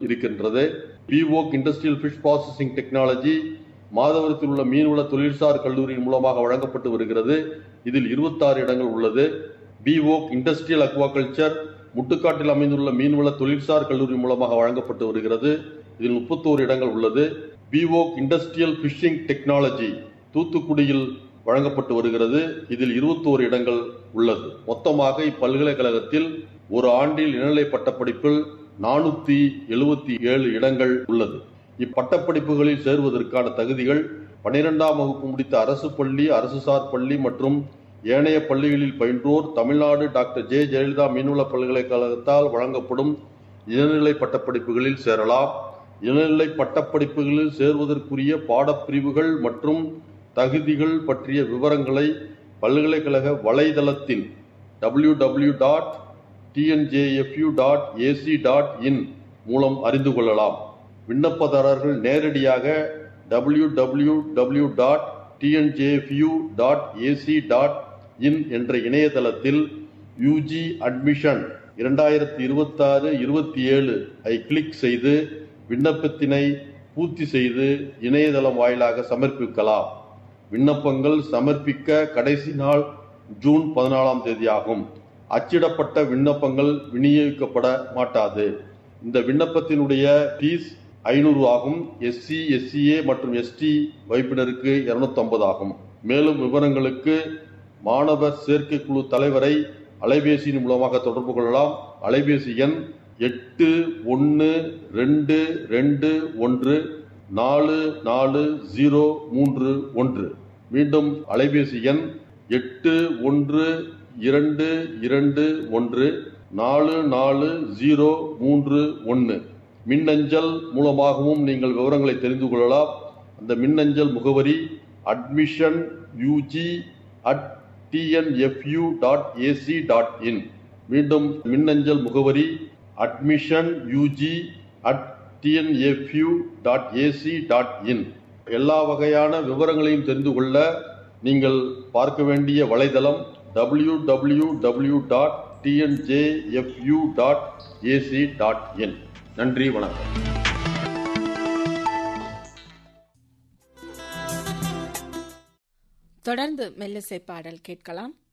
இருக்கின்றது BVoc industrial fish processing technology மாதவரத்தில் உள்ள மீன்வள தொழில்சார் கல்லூரியின் மூலமாக வழங்கப்பட்டு வருகிறது இதில் இருபத்தாறு இடங்கள் உள்ளது பிஓக் இண்டஸ்ட்ரியல் அக்வாகல்ச்சர் முட்டுக்காட்டில் அமைந்துள்ள மீன்வள தொழில்சார் கல்லூரி மூலமாக வழங்கப்பட்டு வருகிறது இதில் முப்பத்தோரு இடங்கள் உள்ளது பிஓக் இண்டஸ்ட்ரியல் ஃபிஷிங் டெக்னாலஜி தூத்துக்குடியில் வழங்கப்பட்டு வருகிறது இதில் இருபத்தோரு இடங்கள் உள்ளது மொத்தமாக இப்பல்கலைக்கழகத்தில் ஒரு ஆண்டில் இளநிலை பட்டப்படிப்பில் நானூத்தி எழுபத்தி ஏழு இடங்கள் உள்ளது இப்பட்டப்படிப்புகளில் சேருவதற்கான தகுதிகள் பனிரெண்டாம் வகுப்பு முடித்த அரசு பள்ளி அரசு சார் பள்ளி மற்றும் ஏனைய பள்ளிகளில் பயின்றோர் தமிழ்நாடு டாக்டர் ஜே ஜெயலலிதா மீன்வள பல்கலைக்கழகத்தால் வழங்கப்படும் இளநிலை பட்டப்படிப்புகளில் சேரலாம் இளநிலை பட்டப்படிப்புகளில் சேர்வதற்குரிய பாடப்பிரிவுகள் மற்றும் தகுதிகள் பற்றிய விவரங்களை பல்கலைக்கழக வலைதளத்தில் W W dot TNJFU dot AC dot in மூலம் அறிந்து கொள்ளலாம் விண்ணப்பதாரர்கள் நேரடியாக W W W dot TNJFU dot AC dot in என்ற இணையதளத்தில் யூஜி அட்மிஷன் இரண்டாயிரத்தி இருபத்தாறு இருபத்தி ஏழு ஐ கிளிக் செய்து விண்ணப்பத்தினை பூர்த்தி செய்து இணையதளம் வாயிலாக சமர்ப்பிக்கலாம் விண்ணப்பங்கள் சமர்ப்பிக்க கடைசி நாள் ஜூன் பதினாலாம் தேதி ஆகும் அச்சிடப்பட்ட விண்ணப்பங்கள் விநியோகிக்கப்பட மாட்டாது இந்த விண்ணப்பத்தினுடைய ஃபீஸ் ஐநூறு ஆகும் எஸ்சி எஸ்சிஏ மற்றும் எஸ்டி வைப்பினருக்கு இருநூத்தி ஐம்பது ஆகும் மேலும் விவரங்களுக்கு மாணவர் சேர்க்கைக்குழு தலைவரை அலைபேசியின் மூலமாக தொடர்பு கொள்ளலாம் அலைபேசி எண் எட்டு ஒன்று ரெண்டு ரெண்டு ஒன்று நாலு நாலு ஜீரோ மூன்று ஒன்று மீண்டும் அலைபேசி எண் எட்டு ஒன்று இரண்டு இரண்டு ஒன்று நாலு நாலு ஜீரோ மூன்று ஒன்று மின்னஞ்சல் மூலமாகவும் நீங்கள் விவரங்களை தெரிந்து கொள்ளலாம் அந்த மின்னஞ்சல் முகவரி admission UG at TNFU dot AC dot in மீண்டும் மின்னஞ்சல் முகவரி admission UG at TNFU dot AC dot in எல்லா வகையான விவரங்களையும் தெரிந்து கொள்ள நீங்கள் பார்க்க வேண்டிய வலைதளம் W W W dot TNJFU dot AC dot in நன்றி வணக்கம் தொடர்ந்து மெல்லிசை பாடல் கேட்கலாம்